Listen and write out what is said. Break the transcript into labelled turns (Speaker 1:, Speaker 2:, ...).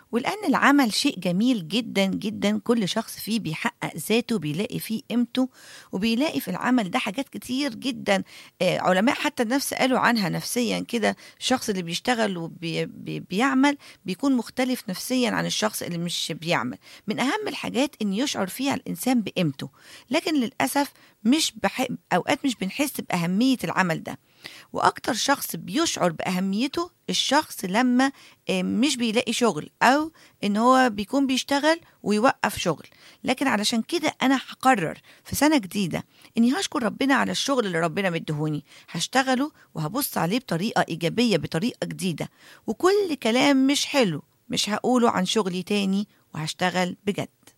Speaker 1: ولأن العمل شيء جميل جدا جدا كل شخص فيه بيحقق ذاته بيلاقي فيه قيمته وبيلاقي في العمل ده حاجات كتير جدا آه، علماء حتى النفس قالوا عنها نفسيا كده الشخص اللي بيشتغل وبيعمل بيكون مختلف نفسيا عن الشخص اللي مش بيعمل من أهم الحاجات إن يشعر فيها الإنسان بقيمته لكن للأسف مش بح... أوقات مش بنحس بأهمية العمل ده واكتر شخص بيشعر باهميته الشخص لما آه، مش بيلاقي شغل او ان هو بيكون بيشتغل ويوقف شغل لكن علشان كده انا هقرر في سنه جديده اني هشكر ربنا على الشغل اللي ربنا مديهوني هشتغله وهبص عليه بطريقه ايجابيه بطريقه جديده وكل كلام مش حلو مش هقوله عن شغلي تاني وهشتغل بجد